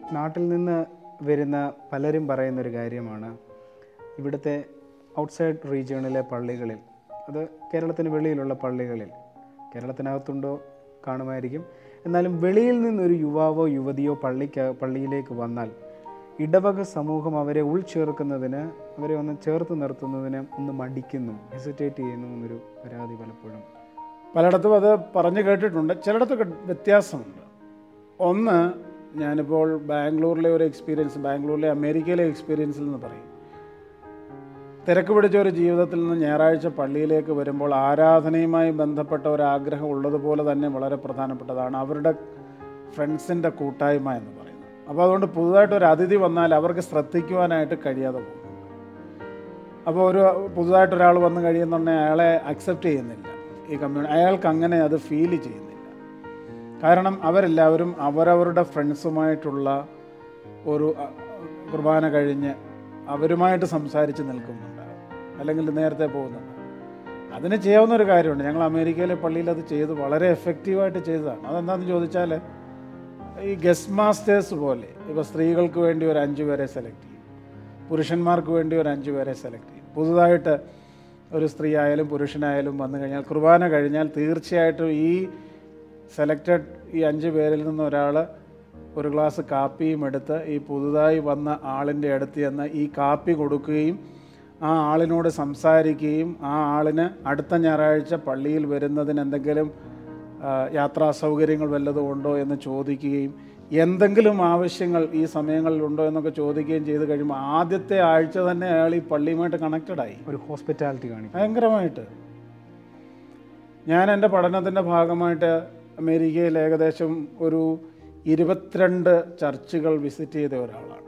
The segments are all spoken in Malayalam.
നാട്ടിൽ നിന്ന് വരുന്ന പലരും പറയുന്നൊരു കാര്യമാണ് ഇവിടുത്തെ ഔട്ട്സൈഡ് റീജിയണിലെ പള്ളികളിൽ അത് കേരളത്തിന് വെളിയിലുള്ള പള്ളികളിൽ കേരളത്തിനകത്തുണ്ടോ കാണുമായിരിക്കും എന്നാലും വെളിയിൽ നിന്നൊരു യുവാവോ യുവതിയോ പള്ളിക്ക് പള്ളിയിലേക്ക് വന്നാൽ ഇടവക സമൂഹം അവരെ ഉൾച്ചേർക്കുന്നതിന് അവരെ ഒന്ന് ചേർത്ത് നിർത്തുന്നതിന് ഒന്ന് മടിക്കുന്നു ഹെസിറ്റേറ്റ് ചെയ്യുന്നു എന്നൊരു പരാതി പലപ്പോഴും പലയിടത്തും അത് പറഞ്ഞു കേട്ടിട്ടുണ്ട് ചിലയിടത്തൊക്കെ വ്യത്യാസമുണ്ട് ഒന്ന് ഞാനിപ്പോൾ ബാംഗ്ലൂരിലെ ഒരു എക്സ്പീരിയൻസ് ബാംഗ്ലൂരിലെ അമേരിക്കയിലെ എക്സ്പീരിയൻസിൽ നിന്ന് പറയും തിരക്ക് പിടിച്ച ഒരു ജീവിതത്തിൽ നിന്ന് ഞായറാഴ്ച പള്ളിയിലേക്ക് വരുമ്പോൾ ആരാധനയുമായി ബന്ധപ്പെട്ട ഒരു ആഗ്രഹം ഉള്ളതുപോലെ തന്നെ വളരെ പ്രധാനപ്പെട്ടതാണ് അവരുടെ ഫ്രണ്ട്സിൻ്റെ കൂട്ടായ്മ എന്ന് പറയുന്നത് അപ്പോൾ അതുകൊണ്ട് പുതുതായിട്ട് ഒരു അതിഥി വന്നാൽ അവർക്ക് ശ്രദ്ധിക്കുവാനായിട്ട് കഴിയാതെ പോകും അപ്പോൾ ഒരു പുതുതായിട്ട് ഒരാൾ വന്ന് കഴിയുന്നുണ്ടെങ്കിൽ അയാളെ അക്സെപ്റ്റ് ചെയ്യുന്നില്ല ഈ കമ്മ്യൂണിറ്റി അയാൾക്ക് അങ്ങനെ അത് ഫീൽ ചെയ്യുന്നില്ല കാരണം അവരെല്ലാവരും അവരവരുടെ ഫ്രണ്ട്സുമായിട്ടുള്ള ഒരു അ, കുർബാന കഴിഞ്ഞ് അവരുമായിട്ട് സംസാരിച്ച് നിൽക്കുന്നുണ്ട് അല്ലെങ്കിൽ നേരത്തെ പോകുന്നുണ്ട് അതിന് ചെയ്യാവുന്ന ഒരു കാര്യമുണ്ട് ഞങ്ങൾ അമേരിക്കയിലെ പള്ളിയിൽ അത് ചെയ്ത് വളരെ എഫക്റ്റീവായിട്ട് ചെയ്തതാണ് അതെന്താണെന്ന് ചോദിച്ചാൽ ഈ ഗസ്റ്റ് മാസ്റ്റേഴ്സ് പോലെ ഇപ്പോൾ സ്ത്രീകൾക്ക് വേണ്ടി ഒരു അഞ്ച് പേരെ സെലക്ട് ചെയ്യും പുരുഷന്മാർക്ക് വേണ്ടി ഒരു അഞ്ച് പേരെ സെലക്ട് ചെയ്യും പുതുതായിട്ട് ഒരു സ്ത്രീ ആയാലും പുരുഷനായാലും വന്നു കഴിഞ്ഞാൽ കുർബാന കഴിഞ്ഞാൽ തീർച്ചയായിട്ടും ഈ സെലക്റ്റഡ് ഈ അഞ്ച് പേരിൽ നിന്ന് ഒരാൾ ഒരു ഗ്ലാസ് കാപ്പിയും എടുത്ത് ഈ പുതുതായി വന്ന ആളിൻ്റെ അടുത്ത് ചെന്ന് ഈ കാപ്പി കൊടുക്കുകയും ആ ആളിനോട് സംസാരിക്കുകയും ആ ആളിന് അടുത്ത ഞായറാഴ്ച പള്ളിയിൽ വരുന്നതിന് എന്തെങ്കിലും ആ, യാത്രാ സൗകര്യങ്ങൾ വല്ലതും ഉണ്ടോ എന്ന് ചോദിക്കുകയും എന്തെങ്കിലും ആവശ്യങ്ങൾ ഈ സമയങ്ങളിൽ ഉണ്ടോ എന്നൊക്കെ ചോദിക്കുകയും ചെയ്ത് കഴിയുമ്പോൾ ആദ്യത്തെ ആഴ്ച തന്നെ അയാൾ ഈ പള്ളിയുമായിട്ട് കണക്റ്റഡ് ആയി ഒരു ഹോസ്പിറ്റാലിറ്റി കാണിക്കും ഭയങ്കരമായിട്ട് ഞാൻ എൻ്റെ പഠനത്തിൻ്റെ ഭാഗമായിട്ട് അമേരിക്കയിൽ ഏകദേശം ഒരു ഇരുപത്തിരണ്ട് ചർച്ചുകൾ വിസിറ്റ് ചെയ്ത ഒരാളാണ്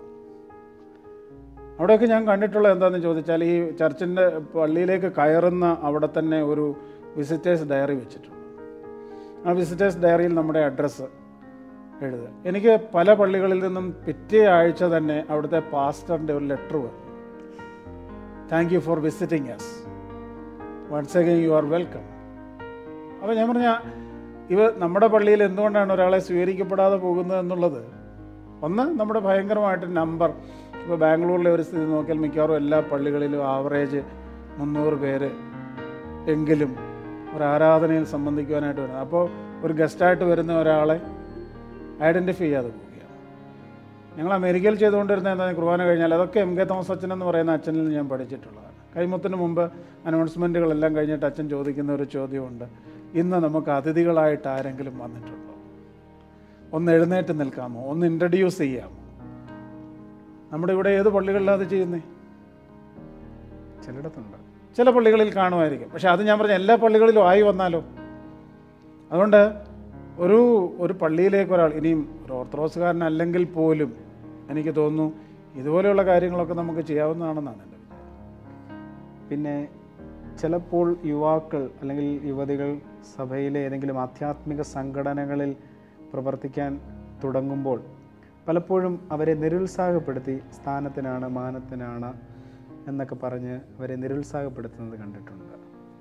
അവിടെയൊക്കെ ഞാൻ കണ്ടിട്ടുള്ള എന്താണെന്ന് ചോദിച്ചാൽ ഈ ചർച്ചിൻ്റെ പള്ളിയിലേക്ക് കയറുന്ന അവിടെ തന്നെ ഒരു വിസിറ്റേഴ്സ് ഡയറി വെച്ചിട്ടുണ്ട് ആ വിസിറ്റേഴ്സ് ഡയറിയിൽ നമ്മുടെ അഡ്രസ്സ് എഴുതുക എനിക്ക് പല പള്ളികളിൽ നിന്നും പിറ്റേ ആഴ്ച തന്നെ അവിടുത്തെ പാസ്റ്ററിൻ്റെ ഒരു ലെറ്റർ വന്നു thank you for visiting us once again you are welcome അപ്പോൾ ഞാൻ പറഞ്ഞ ഇവ നമ്മുടെ പള്ളിയിൽ എന്തുകൊണ്ടാണ് ഒരാളെ സ്വീകരിക്കപ്പെടാതെ പോകുന്നത് എന്നുള്ളത് ഒന്ന് നമ്മുടെ ഭയങ്കരമായിട്ട് നമ്പർ ഇപ്പോൾ ബാംഗ്ലൂരിലെ ഒരു സ്ഥിതി നോക്കിയാൽ മിക്കവാറും എല്ലാ പള്ളികളിലും ആവറേജ് മുന്നൂറ് പേര് എങ്കിലും ഒരു ആരാധനയിൽ സംബന്ധിക്കുവാനായിട്ട് വരുന്നത് അപ്പോൾ ഒരു ഗസ്റ്റായിട്ട് വരുന്ന ഒരാളെ ഐഡൻറ്റിഫൈ ചെയ്യാതെ പോവുകയാണ് ഞങ്ങൾ അമേരിക്കയിൽ ചെയ്തുകൊണ്ടിരുന്ന എന്താ കുർബാന കഴിഞ്ഞാൽ അതൊക്കെ എം കെ തോമസ് അച്ഛൻ എന്ന് പറയുന്ന അച്ഛനിൽ നിന്ന് ഞാൻ പഠിച്ചിട്ടുള്ളതാണ് കൈമുത്തിന് മുമ്പ് അനൗൺസ്മെൻറ്റുകളെല്ലാം കഴിഞ്ഞിട്ട് അച്ഛൻ ചോദിക്കുന്ന ഒരു ചോദ്യമുണ്ട് ഇന്ന് നമുക്ക് അതിഥികളായിട്ട് ആരെങ്കിലും വന്നിട്ടുണ്ടോ ഒന്ന് എഴുന്നേറ്റ് നിൽക്കാമോ ഒന്ന് ഇൻട്രഡ്യൂസ് ചെയ്യാമോ നമ്മുടെ ഇവിടെ ഏത് പള്ളികളിലാണ് അത് ചെയ്യുന്നേ ചിലയിടത്തുണ്ട് ചില പള്ളികളിൽ കാണുമായിരിക്കും പക്ഷെ അത് ഞാൻ പറഞ്ഞ എല്ലാ പള്ളികളിലും ആയി വന്നാലോ അതുകൊണ്ട് ഒരു ഒരു പള്ളിയിലേക്ക് ഒരാൾ ഇനിയും ഒരു ഓർത്തഡോക്സുകാരനല്ലെങ്കിൽ പോലും എനിക്ക് തോന്നുന്നു ഇതുപോലെയുള്ള കാര്യങ്ങളൊക്കെ നമുക്ക് ചെയ്യാവുന്നതാണെന്നാണ് എൻ്റെ വിചാരം പിന്നെ ചിലപ്പോൾ യുവാക്കൾ അല്ലെങ്കിൽ യുവതികൾ സഭയിലെ ഏതെങ്കിലും ആധ്യാത്മിക സംഘടനകളിൽ പ്രവർത്തിക്കാൻ തുടങ്ങുമ്പോൾ പലപ്പോഴും അവരെ നിരുത്സാഹപ്പെടുത്തി സ്ഥാനത്തിനാണ് മാനത്തിനാണ് എന്നൊക്കെ പറഞ്ഞ് അവരെ നിരുത്സാഹപ്പെടുത്തുന്നത് കണ്ടിട്ടുണ്ട്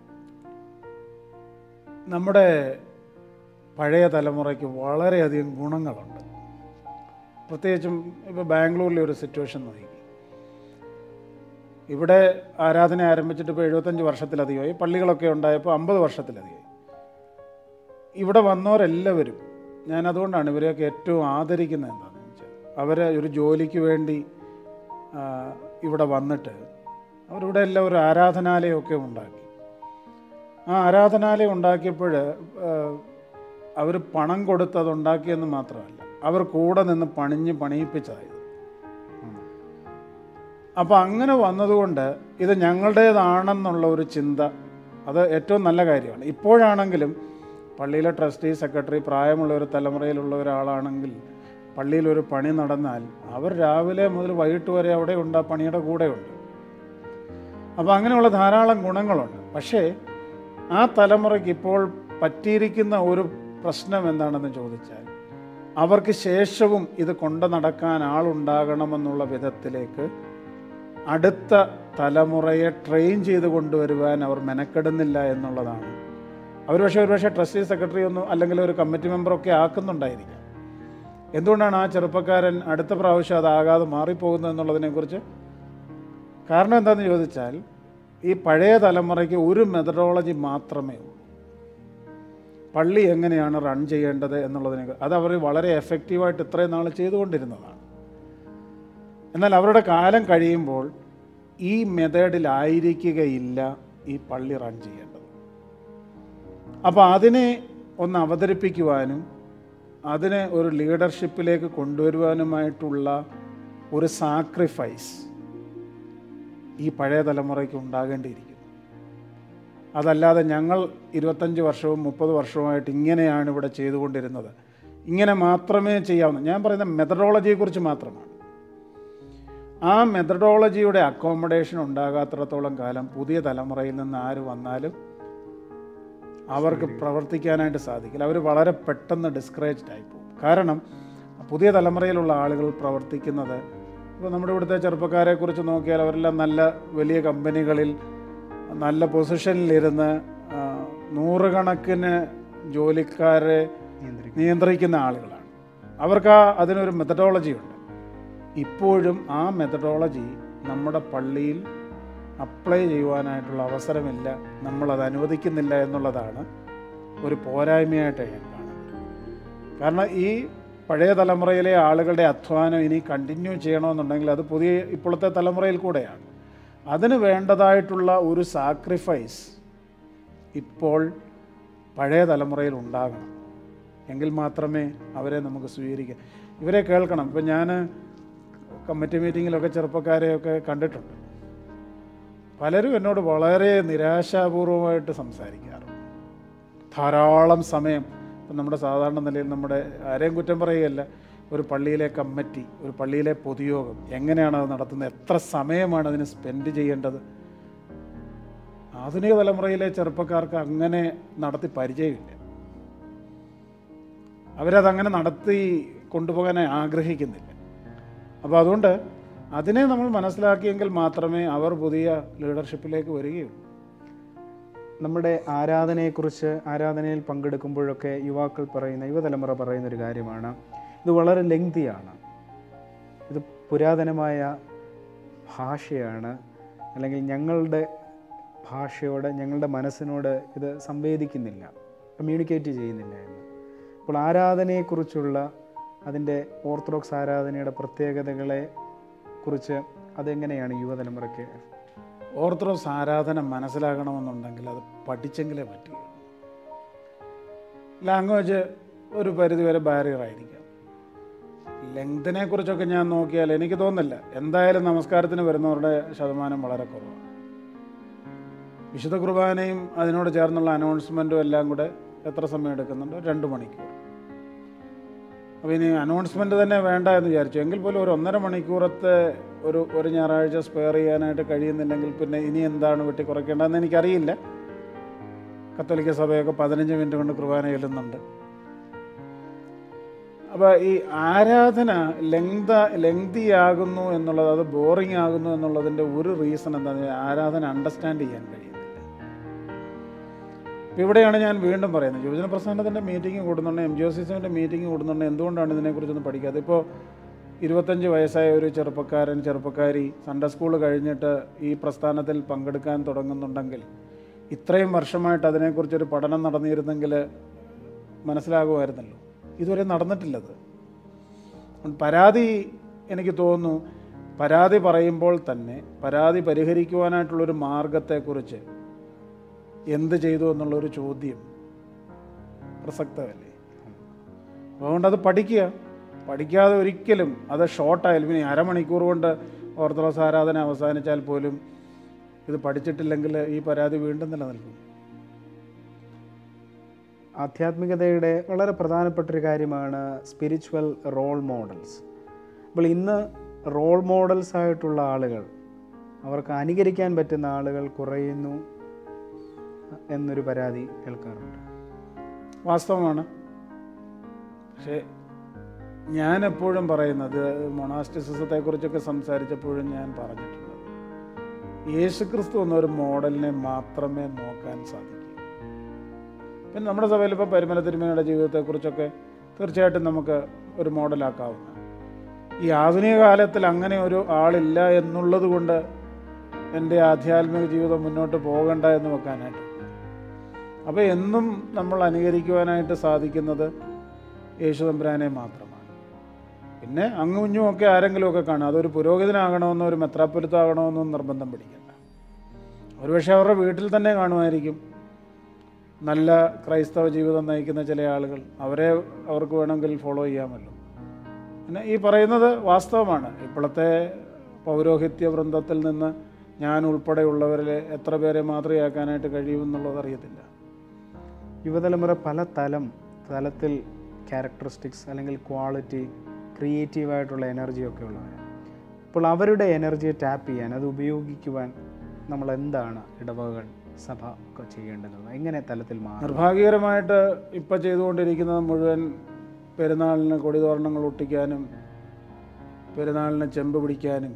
നമ്മുടെ പഴയ തലമുറയ്ക്ക് വളരെയധികം ഗുണങ്ങളുണ്ട് പ്രത്യേകിച്ചും ഇപ്പോൾ ബാംഗ്ലൂരിലെ ഒരു സിറ്റുവേഷൻ നോക്കി ഇവിടെ ആരാധന ആരംഭിച്ചിട്ട് ഇപ്പോൾ എഴുപത്തഞ്ച് വർഷത്തിലധികമായി പള്ളികളൊക്കെ ഉണ്ടായപ്പോൾ അമ്പത് വർഷത്തിലധികമായി ഇവിടെ വന്നവരെല്ലാവരും ഞാൻ അതുകൊണ്ടാണ് ഇവരെയൊക്കെ ഏറ്റവും ആദരിക്കുന്നത് എന്താണെന്ന് വെച്ചാൽ അവർ ഒരു ജോലിക്ക് വേണ്ടി ആ, ഇവിടെ വന്നിട്ട് അവരിവിടെ എല്ലാം ഒരു ആരാധനാലയമൊക്കെ ഉണ്ടാക്കി ആ ആരാധനാലയം ഉണ്ടാക്കിയപ്പോൾ അവർ പണം കൊടുത്ത് അത് ഉണ്ടാക്കിയെന്ന് മാത്രമല്ല അവർ കൂടെ നിന്ന് പണിഞ്ഞ് പണിയിപ്പിച്ചതായത് അപ്പോൾ അങ്ങനെ വന്നതുകൊണ്ട് ഇത് ഞങ്ങളുടേതാണെന്നുള്ള ഒരു ചിന്ത അത് ഏറ്റവും നല്ല കാര്യമാണ് ഇപ്പോഴാണെങ്കിലും പള്ളിയിലെ ട്രസ്റ്റി സെക്രട്ടറി പ്രായമുള്ള ഒരു തലമുറയിലുള്ള ഒരാളാണെങ്കിൽ പള്ളിയിൽ ഒരു പണി നടന്നാൽ അവർ രാവിലെ മുതൽ വൈകിട്ട് വരെ അവിടെ ഉണ്ട് ആ പണിയുടെ കൂടെ ഉണ്ട് അപ്പോൾ അങ്ങനെയുള്ള ധാരാളം ഗുണങ്ങളുണ്ട് പക്ഷേ ആ തലമുറയ്ക്ക് ഇപ്പോൾ പറ്റിയിരിക്കുന്ന ഒരു പ്രശ്നം എന്താണെന്ന് ചോദിച്ചാൽ അവർക്ക് ശേഷവും ഇത് കൊണ്ടു നടക്കാൻ ആളുണ്ടാകണമെന്നുള്ള വിധത്തിലേക്ക് അടുത്ത തലമുറയെ ട്രെയിൻ ചെയ്ത് കൊണ്ടുവരുവാൻ അവർ മെനക്കെടുന്നില്ല എന്നുള്ളതാണ് അവർ പക്ഷേ ഒരുപക്ഷെ ട്രസ്റ്റി സെക്രട്ടറി ഒന്നും അല്ലെങ്കിൽ ഒരു കമ്മിറ്റി മെമ്പറൊക്കെ ആക്കുന്നുണ്ടായിരിക്കാം എന്തുകൊണ്ടാണ് ആ ചെറുപ്പക്കാരൻ അടുത്ത പ്രാവശ്യം അതാകാതെ മാറിപ്പോകുന്നത് എന്നുള്ളതിനെക്കുറിച്ച് കാരണം എന്താണെന്ന് ചോദിച്ചാൽ ഈ പഴയ തലമുറയ്ക്ക് ഒരു മെത്തഡോളജി മാത്രമേ ഉള്ളൂ പള്ളി എങ്ങനെയാണ് റൺ ചെയ്യേണ്ടത് എന്നുള്ളതിനെ അത് അവർ വളരെ എഫക്റ്റീവായിട്ട് ഇത്രയും നാൾ ചെയ്തുകൊണ്ടിരുന്നതാണ് എന്നാൽ അവരുടെ കാലം കഴിയുമ്പോൾ ഈ മെത്തേഡിലായിരിക്കുകയില്ല ഈ പള്ളി റൺ ചെയ്യേണ്ടത് അപ്പോൾ അതിനെ ഒന്ന് അവതരിപ്പിക്കുവാനും അതിനെ ഒരു ലീഡർഷിപ്പിലേക്ക് കൊണ്ടുവരുവാനുമായിട്ടുള്ള ഒരു സാക്രിഫൈസ് ഈ പഴയ തലമുറയ്ക്ക് ഉണ്ടാകേണ്ടിയിരിക്കുന്നു അതല്ലാതെ ഞങ്ങൾ ഇരുപത്തഞ്ച് വർഷവും മുപ്പത് വർഷവുമായിട്ട് ഇങ്ങനെയാണ് ഇവിടെ ചെയ്തുകൊണ്ടിരുന്നത് ഇങ്ങനെ മാത്രമേ ചെയ്യാവുന്ന ഞാൻ പറയുന്ന മെത്തഡോളജിയെക്കുറിച്ച് മാത്രമാണ് ആ മെത്തഡോളജിയുടെ അക്കോമഡേഷൻ ഉണ്ടാകാത്തിടത്തോളം കാലം പുതിയ തലമുറയിൽ നിന്ന് ആര് വന്നാലും അവർക്ക് പ്രവർത്തിക്കാനായിട്ട് സാധിക്കില്ല അവർ വളരെ പെട്ടെന്ന് ഡിസ്കറേജ്ഡ് ആയി പോകും കാരണം പുതിയ തലമുറയിലുള്ള ആളുകൾ പ്രവർത്തിക്കുന്നത് ഇപ്പോൾ നമ്മുടെ ഇവിടുത്തെ ചെറുപ്പക്കാരെ കുറിച്ച് നോക്കിയാൽ അവരെല്ലാം നല്ല വലിയ കമ്പനികളിൽ നല്ല പൊസിഷനിലിരുന്ന് ആ, നൂറുകണക്കിന് ജോലിക്കാരെ നിയന്ത്രിക്കും നിയന്ത്രിക്കുന്ന ആളുകളാണ് അവർക്ക് ആ അതിനൊരു മെത്തഡോളജി ഉണ്ട് ഇപ്പോഴും ആ മെത്തഡോളജി നമ്മുടെ പള്ളിയിൽ അപ്ലൈ ചെയ്യുവാനായിട്ടുള്ള അവസരമില്ല നമ്മളത് അനുവദിക്കുന്നില്ല എന്നുള്ളതാണ് ഒരു പോരായ്മയായിട്ട് ഞാൻ കാണുന്നത് കാരണം ഈ പഴയ തലമുറയിലെ ആളുകളുടെ അധ്വാനം ഇനി കണ്ടിന്യൂ ചെയ്യണമെന്നുണ്ടെങ്കിൽ അത് പുതിയ ഇപ്പോഴത്തെ തലമുറയിൽ കൂടെയാണ് അതിന് വേണ്ടതായിട്ടുള്ള ഒരു സാക്രിഫൈസ് ഇപ്പോൾ പഴയ തലമുറയിൽ ഉണ്ടാകണം എങ്കിൽ മാത്രമേ അവരെ നമുക്ക് സ്വീകരിക്കാം ഇവരെ കേൾക്കണം ഇപ്പം ഞാൻ കമ്മിറ്റി മീറ്റിങ്ങിലൊക്കെ ചെറുപ്പക്കാരെയൊക്കെ കണ്ടിട്ടുണ്ട് പലരും എന്നോട് വളരെ നിരാശാപൂർവമായിട്ട് സംസാരിക്കാറുണ്ട് ധാരാളം സമയം ഇപ്പം നമ്മുടെ സാധാരണ നിലയിൽ നമ്മുടെ ആരെയും കുറ്റം പറയുകയല്ല ഒരു പള്ളിയിലെ കമ്മിറ്റി ഒരു പള്ളിയിലെ പൊതുയോഗം എങ്ങനെയാണ് അത് നടത്തുന്നത് എത്ര സമയമാണ് അതിന് സ്പെൻഡ് ചെയ്യേണ്ടത് ആധുനിക തലമുറയിലെ ചെറുപ്പക്കാർക്ക് അങ്ങനെ നടത്തി പരിചയമില്ല അവരതങ്ങനെ നടത്തി കൊണ്ടുപോകാൻ ആഗ്രഹിക്കുന്നില്ല അപ്പോൾ അതുകൊണ്ട് അതിനെ നമ്മൾ മനസ്സിലാക്കിയെങ്കിൽ മാത്രമേ അവർ പുതിയ ലീഡർഷിപ്പിലേക്ക് വരികയുള്ളൂ നമ്മുടെ ആരാധനയെക്കുറിച്ച് ആരാധനയിൽ പങ്കെടുക്കുമ്പോഴൊക്കെ യുവാക്കൾ പറയുന്ന യുവതലമുറ പറയുന്ന ഒരു കാര്യമാണ് ഇത് വളരെ ലെങ്തിയാണ് ഇത് പുരാതനമായ ഭാഷയാണ് അല്ലെങ്കിൽ ഞങ്ങളുടെ ഭാഷയോട് ഞങ്ങളുടെ മനസ്സിനോട് ഇത് സംവേദിക്കുന്നില്ല കമ്മ്യൂണിക്കേറ്റ് ചെയ്യുന്നില്ല എന്ന് അപ്പോൾ ആരാധനയെക്കുറിച്ചുള്ള അതിൻ്റെ ഓർത്തഡോക്സ് ആരാധനയുടെ പ്രത്യേകതകളെ കുറിച്ച് അതെങ്ങനെയാണ് യുവതലമുറയ്ക്ക് ഓർത്തഡോക്സ് ആരാധന മനസ്സിലാക്കണമെന്നുണ്ടെങ്കിൽ അത് പഠിച്ചെങ്കിലേ പറ്റുകയുള്ളൂ ലാംഗ്വേജ് ഒരു പരിധിവരെ ബാരിയർ ആയിരിക്കാം ലെങ്തിനെ കുറിച്ചൊക്കെ ഞാൻ നോക്കിയാൽ എനിക്ക് തോന്നുന്നില്ല എന്തായാലും നമസ്കാരത്തിന് വരുന്നവരുടെ ശതമാനം വളരെ കുറവാണ് വിശുദ്ധ കുർബാനയും അതിനോട് ചേർന്നുള്ള അനൗൺസ്മെൻറ്റും എല്ലാം കൂടെ എത്ര സമയം എടുക്കുന്നുണ്ട് രണ്ട് മണിക്കൂർ അപ്പോൾ ഇനി അനൗൺസ്മെൻറ്റ് തന്നെ വേണ്ട എന്ന് വിചാരിച്ചു എങ്കിൽ പോലും ഒരു ഒന്നര മണിക്കൂറത്തെ ഒരു ഒരു ഞായറാഴ്ച സ്പെയർ ചെയ്യാനായിട്ട് കഴിയുന്നില്ലെങ്കിൽ പിന്നെ ഇനി എന്താണ് വെട്ടി കുറയ്ക്കേണ്ടതെന്ന് എനിക്കറിയില്ല കത്തോലിക്ക സഭയൊക്കെ പതിനഞ്ച് മിനിറ്റ് കൊണ്ട് കുർബാന ചെല്ലുന്നുണ്ട് അപ്പോൾ ഈ ആരാധന ലെങ്ത ലെങ്തിയാകുന്നു എന്നുള്ളത് അത് ബോറിംഗ് ആകുന്നു എന്നുള്ളതിൻ്റെ ഒരു റീസൺ എന്താണെന്ന് വെച്ചാൽ ആരാധന അണ്ടർസ്റ്റാൻഡ് ചെയ്യാൻ കഴിയുന്നില്ല ഇപ്പോൾ ഇവിടെയാണ് ഞാൻ വീണ്ടും പറയുന്നത് യുവജന പ്രസ്ഥാനത്തിൻ്റെ മീറ്റിംഗ് കൂടുന്നുണ്ട് എം ജി ഒ സി സിൻ്റെ മീറ്റിംഗ് കൂടുന്നുണ്ട് എന്തുകൊണ്ടാണ് ഇതിനെക്കുറിച്ചൊന്നും പഠിക്കാതെ ഇപ്പോൾ ഇരുപത്തഞ്ച് വയസ്സായ ഒരു ചെറുപ്പക്കാരൻ ചെറുപ്പക്കാരി സൺഡേ സ്കൂൾ കഴിഞ്ഞിട്ട് ഈ പ്രസ്ഥാനത്തിൽ പങ്കെടുക്കാൻ തുടങ്ങുന്നുണ്ടെങ്കിൽ ഇത്രയും വർഷമായിട്ട് അതിനെക്കുറിച്ചൊരു പഠനം നടന്നിരുന്നെങ്കിൽ മനസ്സിലാകുമായിരുന്നല്ലോ ഇതുവരെ നടന്നിട്ടില്ലത് പരാതി എനിക്ക് തോന്നുന്നു പരാതി പറയുമ്പോൾ തന്നെ പരാതി പരിഹരിക്കുവാനായിട്ടുള്ളൊരു മാർഗത്തെക്കുറിച്ച് എന്ത് ചെയ്തു എന്നുള്ളൊരു ചോദ്യം പ്രസക്തമല്ലേ അതുകൊണ്ട് അത് പഠിക്കുക പഠിക്കാതെ ഒരിക്കലും അത് ഷോർട്ടായാലും ഇനി അരമണിക്കൂർ കൊണ്ട് ഓർത്തഡോക്സ് ആരാധന അവസാനിച്ചാൽ പോലും ഇത് പഠിച്ചിട്ടില്ലെങ്കിൽ ഈ പരാതി വീണ്ടും നിലനിൽക്കും ആധ്യാത്മികതയുടെ വളരെ പ്രധാനപ്പെട്ട ഒരു കാര്യമാണ് സ്പിരിച്വൽ റോൾ മോഡൽസ് അപ്പോൾ ഇന്ന് റോൾ മോഡൽസ് ആയിട്ടുള്ള ആളുകൾ അവർക്ക് അനുകരിക്കാൻ പറ്റുന്ന ആളുകൾ കുറയുന്നു എന്നൊരു പരാതി കേൾക്കാറുണ്ട് വാസ്തവമാണ് പക്ഷേ ഞാൻ എപ്പോഴും പറയുന്നത് മൊണാസ്റ്റിസിസത്തെക്കുറിച്ചൊക്കെ സംസാരിച്ചപ്പോഴും ഞാൻ പറഞ്ഞിട്ടുണ്ട് യേശുക്രിസ്തു എന്നൊരു മോഡലിനെ മാത്രമേ നോക്കാൻ സാധിക്കൂ പിന്നെ നമ്മുടെ സഭയിൽ ഇപ്പോൾ പരിമല തിരുമേനിയുടെ ജീവിതത്തെക്കുറിച്ചൊക്കെ തീർച്ചയായിട്ടും നമുക്ക് ഒരു മോഡലാക്കാവുന്ന ഈ ആധുനിക കാലത്തിൽ അങ്ങനെ ഒരു ആളില്ല എന്നുള്ളത് കൊണ്ട് എൻ്റെ ആധ്യാത്മിക ജീവിതം മുന്നോട്ട് പോകണ്ട എന്ന് വെക്കാനായിട്ട് അപ്പോൾ എന്നും നമ്മൾ അനുകരിക്കുവാനായിട്ട് സാധിക്കുന്നത് യേശുതമ്പുരാനെ മാത്രമാണ് പിന്നെ അങ്ങും ഇഞ്ഞും ഒക്കെ ആരെങ്കിലുമൊക്കെ കാണും അതൊരു പുരോഹിതനാകണമെന്നോ ഒരു മെത്രാപ്പൊരുത്താകണമെന്നോ നിർബന്ധം പിടിക്കണ്ട ഒരുപക്ഷെ അവരുടെ വീട്ടിൽ തന്നെ കാണുമായിരിക്കും നല്ല ക്രൈസ്തവ ജീവിതം നയിക്കുന്ന ചില ആളുകൾ അവരെ അവർക്ക് വേണമെങ്കിൽ ഫോളോ ചെയ്യാമല്ലോ പിന്നെ ഈ പറയുന്നത് വാസ്തവമാണ് ഇപ്പോഴത്തെ പൗരോഹിത്യ വൃന്ദത്തിൽ നിന്ന് ഞാൻ ഉൾപ്പെടെയുള്ളവരിൽ എത്ര പേരെ മാതൃകയാക്കാനായിട്ട് കഴിയുമെന്നുള്ളത് അറിയത്തില്ല യുവതലമുറ പല തലം തലത്തിൽ ക്യാരക്ടറിസ്റ്റിക്സ് അല്ലെങ്കിൽ ക്വാളിറ്റി ക്രിയേറ്റീവായിട്ടുള്ള എനർജിയൊക്കെ ഉള്ളവരാണ് അപ്പോൾ അവരുടെ എനർജിയെ ടാപ്പ് ചെയ്യാൻ അത് ഉപയോഗിക്കുവാൻ നമ്മൾ എന്താണ് ഇടവകകൾ സഭ ഒക്കെ ചെയ്യേണ്ടത് എങ്ങനെ തലത്തിൽ മാറും നിർഭാഗ്യകരമായിട്ട് ഇപ്പം ചെയ്തുകൊണ്ടിരിക്കുന്നത് മുഴുവൻ പെരുന്നാളിന് കൊടിതോരണങ്ങൾ ഒട്ടിക്കാനും പെരുന്നാളിന് ചെമ്പ് പിടിക്കാനും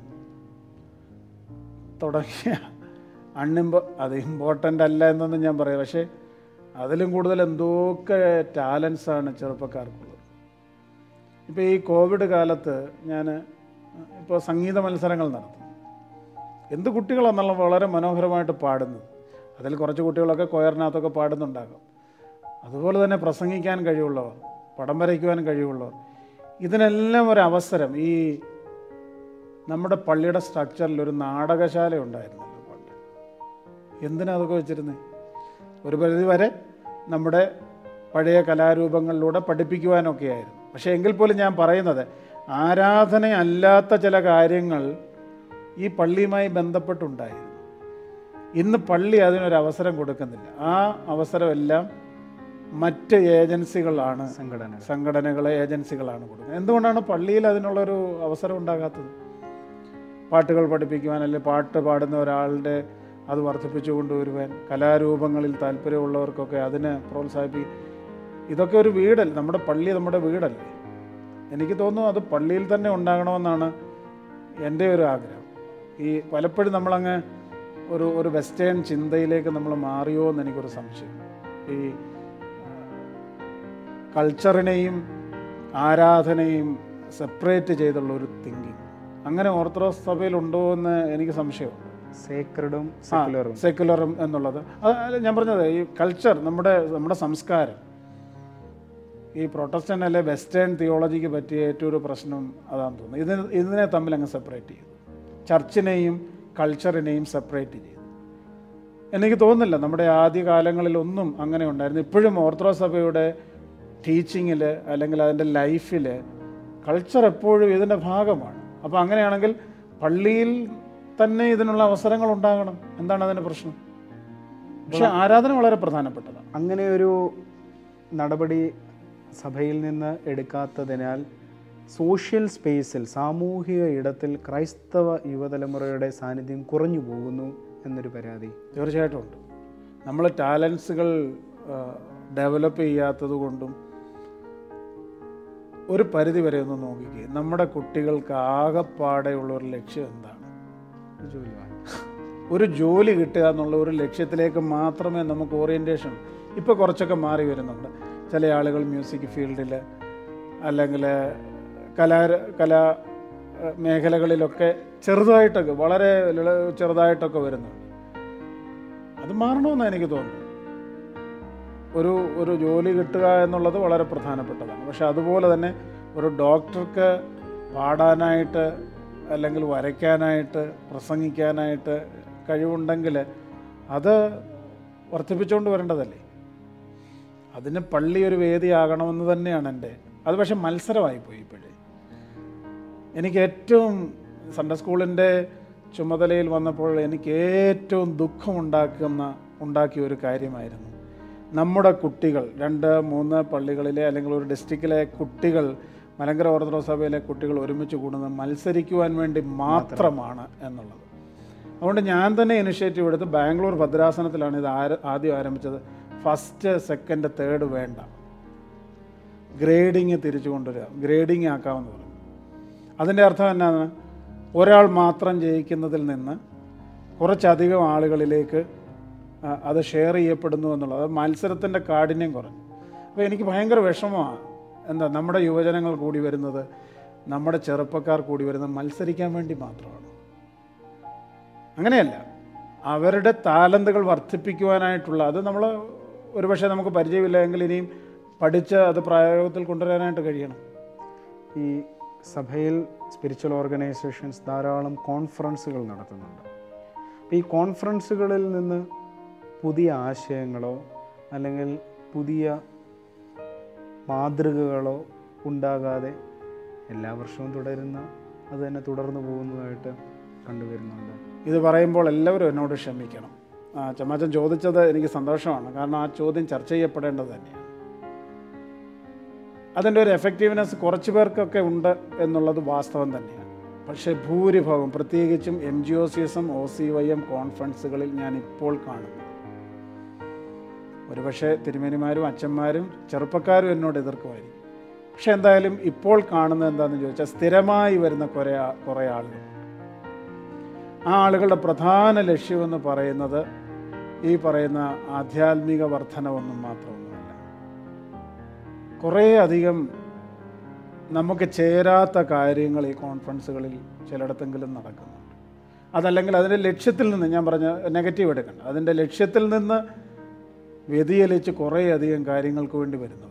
തുടങ്ങിയ അണ്ണിമ്പോ അത് ഇമ്പോർട്ടൻ്റ് അല്ല എന്നൊന്നും ഞാൻ പറയാം പക്ഷേ അതിലും കൂടുതൽ എന്തൊക്കെ ടാലൻസ് ആണ് ചെറുപ്പക്കാർക്കുള്ളത് ഇപ്പോൾ ഈ കോവിഡ് കാലത്ത് ഞാൻ ഇപ്പോൾ സംഗീത മത്സരങ്ങൾ നടത്തും എന്ത് കുട്ടികളാണെന്നുള്ള വളരെ മനോഹരമായിട്ട് പാടുന്നത് അതിൽ കുറച്ച് കുട്ടികളൊക്കെ കൊയറിനകത്തൊക്കെ പാടുന്നുണ്ടാകും അതുപോലെ തന്നെ പ്രസംഗിക്കാൻ കഴിവുള്ളവർ പടം വരയ്ക്കുവാൻ കഴിവുള്ളവർ ഇതിനെല്ലാം ഒരു അവസരം ഈ നമ്മുടെ പള്ളിയുടെ സ്ട്രക്ചറിൽ ഒരു നാടകശാല ഉണ്ടായിരുന്നല്ലോ പണ്ട് എന്തിനാ അതൊക്കെ വെച്ചിരുന്നത് ഒരു പരിധി വരെ നമ്മുടെ പഴയ കലാരൂപങ്ങളിലൂടെ പഠിപ്പിക്കുവാനൊക്കെ ആയിരുന്നു പക്ഷേ എങ്കിൽ പോലും ഞാൻ പറയുന്നത് ആരാധനയല്ലാത്ത ചില കാര്യങ്ങൾ ഈ പള്ളിയുമായി ബന്ധപ്പെട്ടുണ്ടായിരുന്നു ഇന്ന് പള്ളി അതിനൊരു അവസരം കൊടുക്കുന്നില്ല ആ അവസരമെല്ലാം മറ്റ് ഏജൻസികളാണ് സംഘടനകൾ സംഘടനകളെ ഏജൻസികളാണ് കൊടുക്കുന്നത് എന്തുകൊണ്ടാണ് പള്ളിയിൽ അതിനുള്ളൊരു അവസരം ഉണ്ടാകാത്തത് പാട്ടുകൾ പഠിപ്പിക്കുവാൻ അല്ലെങ്കിൽ പാട്ട് പാടുന്ന ഒരാളുടെ അത് വർദ്ധിപ്പിച്ചു കൊണ്ടുവരുവാൻ കലാരൂപങ്ങളിൽ താല്പര്യമുള്ളവർക്കൊക്കെ അതിനെ പ്രോത്സാഹിപ്പിക്കും ഇതൊക്കെ ഒരു വീടല്ല നമ്മുടെ പള്ളി നമ്മുടെ വീടല്ലേ എനിക്ക് തോന്നുന്നു അത് പള്ളിയിൽ തന്നെ ഉണ്ടാകണമെന്നാണ് എൻ്റെ ഒരു ആഗ്രഹം ഈ പലപ്പോഴും നമ്മളങ്ങ് ഒരു ഒരു വെസ്റ്റേൺ ചിന്തയിലേക്ക് നമ്മൾ മാറിയോ എന്ന് എനിക്കൊരു സംശയം ഈ കൾച്ചറിനെയും ആരാധനയും സെപ്പറേറ്റ് ചെയ്തുള്ള ഒരു തിങ്കിങ് അങ്ങനെ ഓർത്തഡോക്സ് സഭയിലുണ്ടോ എന്ന് എനിക്ക് സംശയമുണ്ട് സേക്രഡും സെക്കുലറും സെക്കുലറും എന്നുള്ളത് അത് അല്ല ഞാൻ പറഞ്ഞത് ഈ കൾച്ചർ നമ്മുടെ നമ്മുടെ സംസ്കാരം ഈ പ്രൊട്ടസ്റ്റൻ്റ് അല്ലെ വെസ്റ്റേൺ തിയോളജിക്ക് പറ്റിയ ഏറ്റവും ഒരു പ്രശ്നം അതാണെന്ന് തോന്നുന്നു ഇതിന് ഇതിനെ തമ്മിൽ അങ്ങ് സെപ്പറേറ്റ് ചെയ്തു ചർച്ചിനെയും കൾച്ചറിനെയും സെപ്പറേറ്റ് ചെയ്തു എനിക്ക് തോന്നുന്നില്ല നമ്മുടെ ആദ്യ കാലങ്ങളിലൊന്നും അങ്ങനെ ഉണ്ടായിരുന്നു ഇപ്പോഴും ഓർത്തഡോക്സ് സഭയുടെ ടീച്ചിങ്ങിൽ അല്ലെങ്കിൽ അതിൻ്റെ ലൈഫിൽ കൾച്ചർ എപ്പോഴും ഇതിൻ്റെ ഭാഗമാണ് അപ്പോൾ അങ്ങനെയാണെങ്കിൽ പള്ളിയിൽ തന്നെ ഇതിനുള്ള അവസരങ്ങൾ ഉണ്ടാകണം എന്താണ് അതിൻ്റെ പ്രശ്നം പക്ഷെ ആരാധന വളരെ പ്രധാനപ്പെട്ടതാണ് അങ്ങനെ ഒരു നടപടി സഭയിൽ നിന്ന് എടുക്കാത്തതിനാൽ സോഷ്യൽ സ്പേസിൽ സാമൂഹിക ഇടത്തിൽ ക്രൈസ്തവ യുവതലമുറയുടെ സാന്നിധ്യം കുറഞ്ഞു പോകുന്നു എന്നൊരു പരാതി തീർച്ചയായിട്ടും ഉണ്ട് നമ്മൾ ടാലൻസുകൾ ഡെവലപ്പ് ചെയ്യാത്തത് കൊണ്ടും ഒരു പരിധി വരെ ഒന്ന് നോക്കിക്കുക നമ്മുടെ കുട്ടികൾക്ക് ആകെപ്പാടെയുള്ള ഒരു ലക്ഷ്യം എന്താണ് ഒരു ജോലി വാങ്ങി. ഒരു ജോലി കിട്ടുക എന്നുള്ള ഒരു ലക്ഷ്യത്തിലേക്ക് മാത്രമേ നമുക്ക് ഓറിയൻറ്റേഷൻ ഇപ്പോൾ കുറച്ചൊക്കെ മാറി വരുന്നുണ്ട് ചില ആളുകൾ മ്യൂസിക് ഫീൽഡിൽ അല്ലെങ്കിൽ കലാ കലാ ഏഹ്, മേഖലകളിലൊക്കെ ചെറുതായിട്ടൊക്കെ വളരെ ലള- ചെറുതായിട്ടൊക്കെ വരുന്നുണ്ട് അത് മാറണമെന്ന് എനിക്ക് തോന്നുന്നു ഒരു ഒരു ജോലി കിട്ടുക എന്നുള്ളത് വളരെ പ്രധാനപ്പെട്ടതാണ് പക്ഷെ അതുപോലെ തന്നെ ഒരു ഡോക്ടർക്ക് പാടാനായിട്ട് അല്ലെങ്കിൽ വരയ്ക്കാനായിട്ട് പ്രസംഗിക്കാനായിട്ട് കഴിവുണ്ടെങ്കിൽ അത് വർദ്ധിപ്പിച്ചുകൊണ്ട് വരേണ്ടതല്ലേ അതിന് പള്ളി ഒരു വേദിയാകണമെന്ന് തന്നെയാണ് എൻ്റെ അത് പക്ഷെ മത്സരമായിപ്പോയി ഇപ്പോഴേ എനിക്ക് ഏറ്റവും സൺഡേ സ്കൂളിൻ്റെ ചുമതലയിൽ വന്നപ്പോൾ എനിക്ക് ഏറ്റവും ദുഃഖമുണ്ടാക്കുന്ന ഉണ്ടാക്കിയ ഒരു കാര്യമായിരുന്നു നമ്മുടെ കുട്ടികൾ രണ്ട് മൂന്ന് പള്ളികളിലെ അല്ലെങ്കിൽ ഒരു ഡിസ്ട്രിക്റ്റിലെ കുട്ടികൾ മലങ്കര ഓർത്തഡോക്സ് സഭയിലെ കുട്ടികൾ ഒരുമിച്ച് കൂടുന്നത് മത്സരിക്കുവാൻ വേണ്ടി മാത്രമാണ് എന്നുള്ളത് അതുകൊണ്ട് ഞാൻ തന്നെ ഇനിഷ്യേറ്റീവ് എടുത്ത് ബാംഗ്ലൂർ ഭദ്രാസനത്തിലാണ് ഇത് ആര- ആദ്യം ആരംഭിച്ചത് ഫസ്റ്റ് സെക്കൻഡ് തേർഡ് വേണ്ട ഗ്രേഡിങ് തിരിച്ചു കൊണ്ടുവരിക ഗ്രേഡിങ് ആക്കാമെന്ന് പറഞ്ഞു അതിൻ്റെ അർത്ഥം എന്നാണ് ഒരാൾ മാത്രം ജയിക്കുന്നതിൽ നിന്ന് കുറച്ചധികം ആളുകളിലേക്ക് ആ, അത് ഷെയർ ചെയ്യപ്പെടുന്നു എന്നുള്ളത് അത് മത്സരത്തിൻ്റെ കാഠിന്യം കുറഞ്ഞു അപ്പോൾ എനിക്ക് ഭയങ്കര വിഷമമാണ് എന്താ നമ്മുടെ യുവജനങ്ങൾ കൂടി വരുന്നത് നമ്മുടെ ചെറുപ്പക്കാർ കൂടി വരുന്നത് മത്സരിക്കാൻ വേണ്ടി മാത്രമാണ് അങ്ങനെയല്ല അവരുടെ താലന്തുകൾ വർദ്ധിപ്പിക്കുവാനായിട്ടുള്ള അത് നമ്മൾ ഒരുപക്ഷെ നമുക്ക് പരിചയമില്ല എങ്കിൽ ഇനിയും പഠിച്ച് അത് പ്രയോഗത്തിൽ കൊണ്ടുവരാനായിട്ട് കഴിയണം ഈ സഭയിൽ സ്പിരിച്വൽ ഓർഗനൈസേഷൻസ് ധാരാളം കോൺഫറൻസുകൾ നടത്തുന്നുണ്ട് അപ്പോൾ ഈ കോൺഫറൻസുകളിൽ നിന്ന് പുതിയ ആശയങ്ങളോ അല്ലെങ്കിൽ പുതിയ മാതൃകകളോ ഉണ്ടാകാതെ എല്ലാ വർഷവും തുടരുന്ന അത് തന്നെ തുടർന്നു പോകുന്നതായിട്ട് കണ്ടുവരുന്നുണ്ട് ഇത് പറയുമ്പോൾ എല്ലാവരും എന്നോട് ക്ഷമിക്കണം ആ ചമ്മാച്ചൻ ചോദിച്ചത് എനിക്ക് സന്തോഷമാണ് കാരണം ആ ചോദ്യം ചർച്ച ചെയ്യപ്പെടേണ്ടത് തന്നെയാണ് അതിൻ്റെ ഒരു എഫക്റ്റീവ്നെസ് കുറച്ച് പേർക്കൊക്കെ ഉണ്ട് എന്നുള്ളത് വാസ്തവം തന്നെയാണ് പക്ഷേ ഭൂരിഭാഗം പ്രത്യേകിച്ചും എം ജി ഒ സി എസും ഒ സി വൈ എം കോൺഫറൻസുകളിൽ ഞാൻ ഇപ്പോൾ കാണുന്നു ഒരുപക്ഷെ തിരുമേനിമാരും അച്ഛന്മാരും ചെറുപ്പക്കാരും എന്നോട് എതിർക്കുമായിരിക്കും പക്ഷെ എന്തായാലും ഇപ്പോൾ കാണുന്നത് എന്താണെന്ന് ചോദിച്ചാൽ സ്ഥിരമായി വരുന്ന കുറേ ആ- കുറേ ആളുകൾ ആ ആളുകളുടെ പ്രധാന ലക്ഷ്യമെന്ന് പറയുന്നത് ഈ പറയുന്ന ആധ്യാത്മിക വർധനവൊന്നും മാത്രമൊന്നുമല്ല കുറേ അധികം നമുക്ക് ചേരാത്ത കാര്യങ്ങൾ ഈ കോൺഫറൻസുകളിൽ ചിലയിടത്തെങ്കിലും നടക്കുന്നുണ്ട് അതല്ലെങ്കിൽ അതിൻ്റെ ലക്ഷ്യത്തിൽ നിന്ന് ഞാൻ പറഞ്ഞ നെഗറ്റീവ് എടുക്കണ്ട അതിൻ്റെ ലക്ഷ്യത്തിൽ നിന്ന് വ്യതിചലിച്ച് കുറേ അധികം കാര്യങ്ങൾക്ക് വേണ്ടി വരുന്നവരുണ്ട്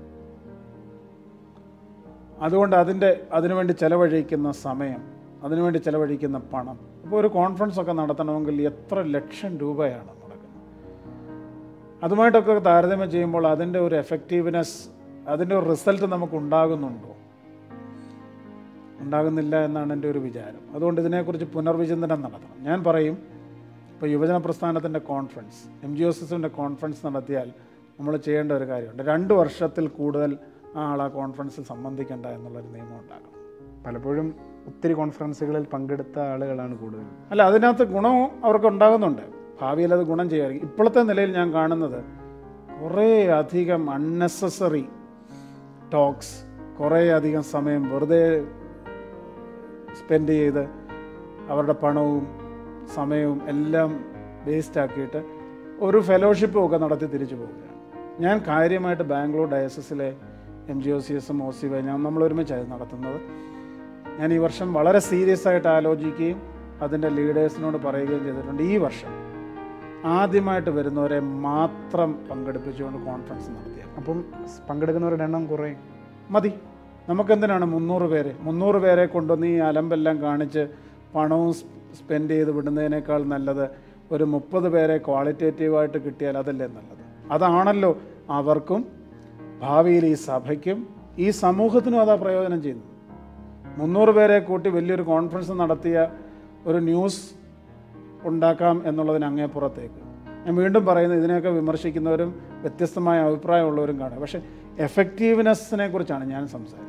അതുകൊണ്ട് അതിൻ്റെ അതിനുവേണ്ടി ചെലവഴിക്കുന്ന സമയം അതിനുവേണ്ടി ചെലവഴിക്കുന്ന പണം ഇപ്പോൾ ഒരു കോൺഫറൻസ് ഒക്കെ നടത്തണമെങ്കിൽ എത്ര ലക്ഷം രൂപയാണ് മുടക്കുന്നത് അതുമായിട്ടൊക്കെ താരതമ്യം ചെയ്യുമ്പോൾ അതിൻ്റെ ഒരു എഫക്റ്റീവ്നെസ് അതിൻ്റെ ഒരു റിസൾട്ട് നമുക്ക് ഉണ്ടാകുന്നുണ്ടോ ഉണ്ടാകുന്നില്ല എന്നാണ് എൻ്റെ ഒരു വിചാരം അതുകൊണ്ട് ഇതിനെക്കുറിച്ച് പുനർവിചിന്തനം നടത്തണം ഞാൻ പറയും ഇപ്പോൾ യുവജന പ്രസ്ഥാനത്തിൻ്റെ കോൺഫറൻസ് എം ജി ഒസിൻ്റെ കോൺഫറൻസ് നടത്തിയാൽ നമ്മൾ ചെയ്യേണ്ട ഒരു കാര്യമുണ്ട് രണ്ട് വർഷത്തിൽ കൂടുതൽ ആ ആൾ ആ കോൺഫറൻസിൽ സംബന്ധിക്കേണ്ട എന്നുള്ളൊരു നിയമം ഉണ്ടാക്കണം പലപ്പോഴും ഒത്തിരി കോൺഫറൻസുകളിൽ പങ്കെടുത്ത ആളുകളാണ് കൂടുതൽ അല്ല അതിനകത്ത് ഗുണവും അവർക്ക് ഉണ്ടാകുന്നുണ്ട് ഭാവിയിൽ അത് ഗുണം ചെയ്യുമായിരിക്കും ഇപ്പോഴത്തെ നിലയിൽ ഞാൻ കാണുന്നത് കുറേ അധികം അൺനെസസറി ടോക്സ് കുറേ അധികം സമയം വെറുതെ സ്പെൻഡ് ചെയ്ത് അവരുടെ പണവും സമയവും എല്ലാം വേസ്റ്റ് ആക്കിയിട്ട് ഒരു ഫെലോഷിപ്പും ഒക്കെ നടത്തി തിരിച്ചു പോവുകയാണ് ഞാൻ കാര്യമായിട്ട് ബാംഗ്ലൂർ ഡയസസിലെ എം ജി ഒ സി എസും ഒ സി വൈ ഞാൻ നമ്മൾ ഒരുമിച്ചായിരുന്നു നടത്തുന്നത് ഞാൻ ഈ വർഷം വളരെ സീരിയസ് ആയിട്ട് ആലോചിക്കുകയും അതിൻ്റെ ലീഡേഴ്സിനോട് പറയുകയും ചെയ്തിട്ടുണ്ട് ഈ വർഷം ആദ്യമായിട്ട് വരുന്നവരെ മാത്രം പങ്കെടുപ്പിച്ചുകൊണ്ട് കോൺഫറൻസ് നടത്തിയ അപ്പം പങ്കെടുക്കുന്നവരുടെ എണ്ണം കുറേ മതി നമുക്കെന്തിനാണ് മുന്നൂറ് പേര് മുന്നൂറ് പേരെ കൊണ്ടുവന്ന് ഈ അലമ്പെല്ലാം കാണിച്ച് പണവും സ്പെൻഡ് ചെയ്ത് വിടുന്നതിനേക്കാൾ നല്ലത് ഒരു മുപ്പത് പേരെ ക്വാളിറ്റേറ്റീവായിട്ട് കിട്ടിയാൽ അതല്ലേ നല്ലത് അതാണല്ലോ അവർക്കും ഭാവിയിൽ ഈ സഭയ്ക്കും ഈ സമൂഹത്തിനും അതാ പ്രയോജനം ചെയ്യുന്നത് മുന്നൂറ് പേരെ കൂട്ടി വലിയൊരു കോൺഫറൻസ് നടത്തിയ ഒരു ന്യൂസ് ഉണ്ടാക്കാം എന്നുള്ളതിന് അങ്ങേപ്പുറത്തേക്ക് ഞാൻ വീണ്ടും പറയുന്നത് ഇതിനെയൊക്കെ വിമർശിക്കുന്നവരും വ്യത്യസ്തമായ അഭിപ്രായമുള്ളവരും കാണുക പക്ഷേ എഫക്റ്റീവ്നെസ്സിനെ കുറിച്ചാണ് ഞാൻ സംസാരിക്കുന്നത്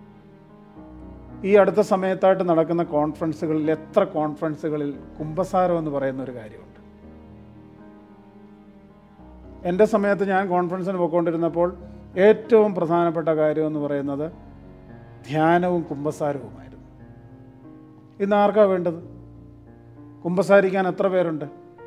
ഈ അടുത്ത സമയത്തായിട്ട് നടക്കുന്ന കോൺഫറൻസുകളിൽ എത്ര കോൺഫറൻസുകളിൽ കുംഭസാരം എന്ന് പറയുന്ന ഒരു കാര്യമുണ്ട് എൻ്റെ സമയത്ത് ഞാൻ കോൺഫറൻസിന് പോയിക്കൊണ്ടിരുന്നപ്പോൾ ഏറ്റവും പ്രധാനപ്പെട്ട കാര്യം എന്ന് പറയുന്നത് ധ്യാനവും കുംഭസാരവുമായിരുന്നു ഇന്ന് ആർക്കാ വേണ്ടത് കുംഭസാരിക്കാൻ എത്ര പേരുണ്ട്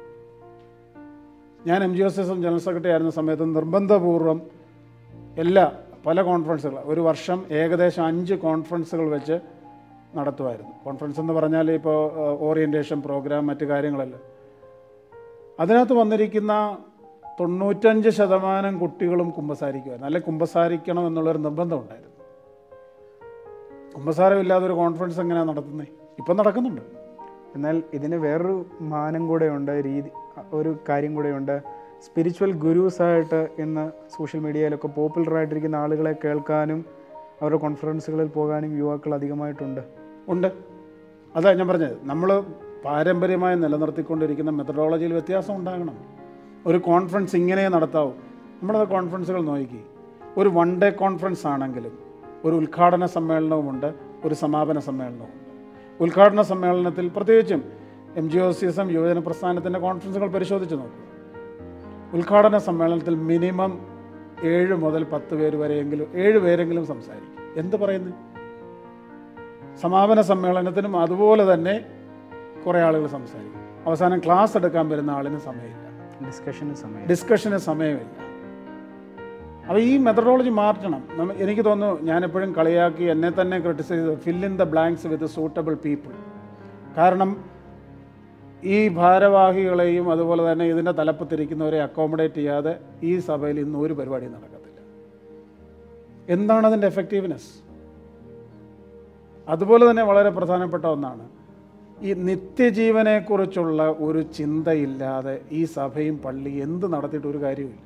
ഞാൻ M G S S M general secretary ആയിരുന്ന സമയത്ത് നിർബന്ധപൂർവ്വം എല്ലാ പല കോൺഫറൻസുകൾ ഒരു വർഷം ഏകദേശം അഞ്ച് കോൺഫറൻസുകൾ വെച്ച് നടത്തുമായിരുന്നു കോൺഫറൻസ് എന്ന് പറഞ്ഞാൽ ഇപ്പോൾ ഓറിയൻറ്റേഷൻ പ്രോഗ്രാം മറ്റു കാര്യങ്ങളെല്ലാം അതിനകത്ത് വന്നിരിക്കുന്ന തൊണ്ണൂറ്റഞ്ച് ശതമാനം കുട്ടികളും കുമ്പസാരിക്കുമായിരുന്നു അല്ലെങ്കിൽ കുമ്പസാരിക്കണം എന്നുള്ളൊരു നിർബന്ധം ഉണ്ടായിരുന്നു കുമ്പസാരമില്ലാതെ ഒരു കോൺഫറൻസ് എങ്ങനെയാണ് നടത്തുന്നത് ഇപ്പം നടക്കുന്നുണ്ട് എന്നാൽ ഇതിന് വേറൊരു മാനം കൂടെയുണ്ട് രീതി ഒരു കാര്യം കൂടെയുണ്ട് സ്പിരിച്വൽ ഗുരുസായിട്ട് ഇന്ന് സോഷ്യൽ മീഡിയയിലൊക്കെ പോപ്പുലർ ആയിട്ടിരിക്കുന്ന ആളുകളെ കേൾക്കാനും അവരുടെ കോൺഫറൻസുകളിൽ പോകാനും യുവാക്കൾ അധികമായിട്ടുണ്ട് ഉണ്ട് അതാ ഞാൻ പറഞ്ഞത് നമ്മൾ പാരമ്പര്യമായി നിലനിർത്തിക്കൊണ്ടിരിക്കുന്ന മെത്തഡോളജിയിൽ വ്യത്യാസം ഉണ്ടാകണം ഒരു കോൺഫറൻസ് ഇങ്ങനെ നടത്താവൂ നമ്മളത് കോൺഫറൻസുകൾ നോക്കി ഒരു വൺ ഡേ കോൺഫറൻസ് ആണെങ്കിലും ഒരു ഉദ്ഘാടന സമ്മേളനവുമുണ്ട് ഒരു സമാപന സമ്മേളനവുമുണ്ട് ഉദ്ഘാടന സമ്മേളനത്തിൽ പ്രത്യേകിച്ചും M G O C S M യുവജന പ്രസ്ഥാനത്തിൻ്റെ കോൺഫറൻസുകൾ പരിശോധിച്ച് നോക്കുക ഉദ്ഘാടന സമ്മേളനത്തിൽ മിനിമം ഏഴ് മുതൽ പത്ത് പേര് വരെയെങ്കിലും ഏഴ് പേരെങ്കിലും സംസാരിക്കും എന്ത് പറയുന്നു സമാപന സമ്മേളനത്തിനും അതുപോലെ തന്നെ കുറേ ആളുകൾ സംസാരിക്കും അവസാനം ക്ലാസ് എടുക്കാൻ വരുന്ന ആളിന് സമയമില്ല ഡിസ്കഷന് സമയം ഡിസ്കഷന് സമയമില്ല അപ്പോൾ ഈ മെത്തഡോളജി മാറ്റണം നമ്മ എനിക്ക് തോന്നുന്നു ഞാനെപ്പോഴും കളിയാക്കി എന്നെ തന്നെ criticise fill in the blanks with suitable people കാരണം ഈ ഭാരവാഹികളെയും അതുപോലെ തന്നെ ഇതിൻ്റെ തലപ്പത്തിരിക്കുന്നവരെ അക്കോമഡേറ്റ് ചെയ്യാതെ ഈ സഭയിൽ ഇന്ന് ഒരു പരിപാടി നടക്കത്തില്ല എന്താണ് അതിൻ്റെ എഫക്റ്റീവ്നെസ് അതുപോലെ തന്നെ വളരെ പ്രധാനപ്പെട്ട ഒന്നാണ് ഈ നിത്യജീവനെക്കുറിച്ചുള്ള ഒരു ചിന്തയില്ലാതെ ഈ സഭയും പള്ളി എന്ത് നടത്തിയിട്ട് ഒരു കാര്യവുമില്ല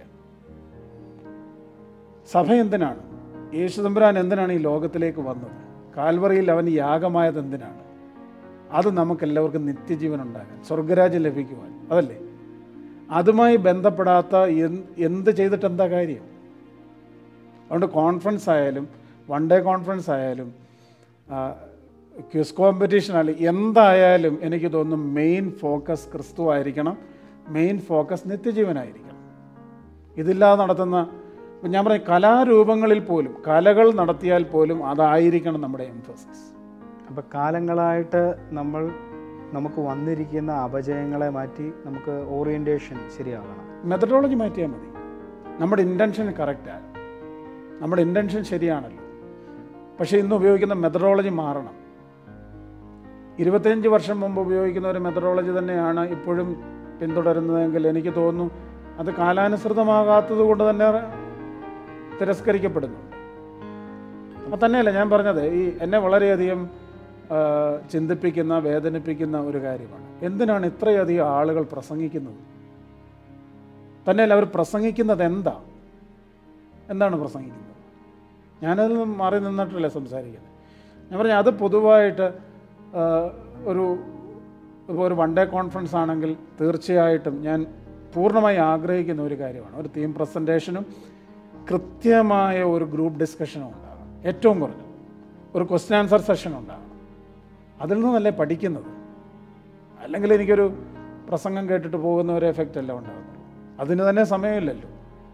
സഭ എന്തിനാണ് യേശുദമ്പുരാൻ എന്തിനാണ് ഈ ലോകത്തിലേക്ക് വന്നത് കാൽവറിയിൽ അവൻ യാഗമായത് എന്തിനാണ് അത് നമുക്കെല്ലാവർക്കും നിത്യജീവൻ ഉണ്ടാകാൻ സ്വർഗരാജ്യം ലഭിക്കുവാൻ അതല്ലേ അതുമായി ബന്ധപ്പെടാത്ത എന്ത് എന്ത് ചെയ്തിട്ട് എന്താ കാര്യം അതുകൊണ്ട് കോൺഫറൻസ് ആയാലും വൺ ഡേ കോൺഫറൻസ് ആയാലും ക്വിസ് കോമ്പറ്റീഷൻ ആയാലും എന്തായാലും എനിക്ക് തോന്നുന്നു മെയിൻ ഫോക്കസ് ക്രിസ്തു ആയിരിക്കണം മെയിൻ ഫോക്കസ് നിത്യജീവനായിരിക്കണം ഇതില്ലാതെ നടത്തുന്ന ഇപ്പം ഞാൻ പറയും കലാരൂപങ്ങളിൽ പോലും കലകൾ നടത്തിയാൽ പോലും അതായിരിക്കണം നമ്മുടെ എംഫസിസ് അപ്പോൾ കാലങ്ങളായിട്ട് നമ്മൾ നമുക്ക് വന്നിരിക്കുന്ന അപജയങ്ങളെ മാറ്റി നമുക്ക് ഓറിയൻറ്റേഷൻ ശരിയാകണം മെത്തഡോളജി മാറ്റിയാൽ മതി നമ്മുടെ ഇൻറ്റൻഷൻ കറക്റ്റാണ് നമ്മുടെ ഇൻറ്റൻഷൻ ശരിയാണല്ലോ പക്ഷേ ഇന്ന് ഉപയോഗിക്കുന്ന മെത്തഡോളജി മാറണം ഇരുപത്തിയഞ്ച് വർഷം മുമ്പ് ഉപയോഗിക്കുന്ന ഒരു മെത്തഡോളജി തന്നെയാണ് ഇപ്പോഴും പിന്തുടരുന്നതെങ്കിൽ എനിക്ക് തോന്നുന്നു അത് കാലാനുസൃതമാകാത്തത് കൊണ്ട് തന്നെ തിരസ്കരിക്കപ്പെടുന്നുണ്ട് അപ്പം തന്നെയല്ല ഞാൻ പറഞ്ഞത് ഈ എന്നെ വളരെയധികം ആ, ചിന്തിപ്പിക്കുന്ന വേദനിപ്പിക്കുന്ന ഒരു കാര്യമാണ് എന്തിനാണ് ഇത്രയധികം ആളുകൾ പ്രസംഗിക്കുന്നത് തന്നെയല്ല അവർ പ്രസംഗിക്കുന്നത് എന്താ എന്താണ് പ്രസംഗിക്കുന്നത് ഞാനതിൽ നിന്ന് മാറി നിന്നിട്ടല്ലേ സംസാരിക്കുന്നത് ഞാൻ പറഞ്ഞ അത് പൊതുവായിട്ട് ആ, ഒരു ഇപ്പോൾ ഒരു വൺ ഡേ കോൺഫറൻസ് ആണെങ്കിൽ തീർച്ചയായിട്ടും ഞാൻ പൂർണ്ണമായി ആഗ്രഹിക്കുന്ന ഒരു കാര്യമാണ് ഒരു തീം പ്രസൻറ്റേഷനും കൃത്യമായ ഒരു ഗ്രൂപ്പ് ഡിസ്കഷനും ഉണ്ടാകണം ഏറ്റവും കുറഞ്ഞത് ഒരു ക്വസ്റ്റ്യൻ ആൻസർ സെഷൻ ഉണ്ടാകണം അതിൽ നിന്നല്ലേ പഠിക്കുന്നത് അല്ലെങ്കിൽ എനിക്കൊരു പ്രസംഗം കേട്ടിട്ട് പോകുന്ന ഒരു എഫക്റ്റ് അല്ല ഉണ്ടാകുന്നത് അതിന് തന്നെ സമയമില്ലല്ലോ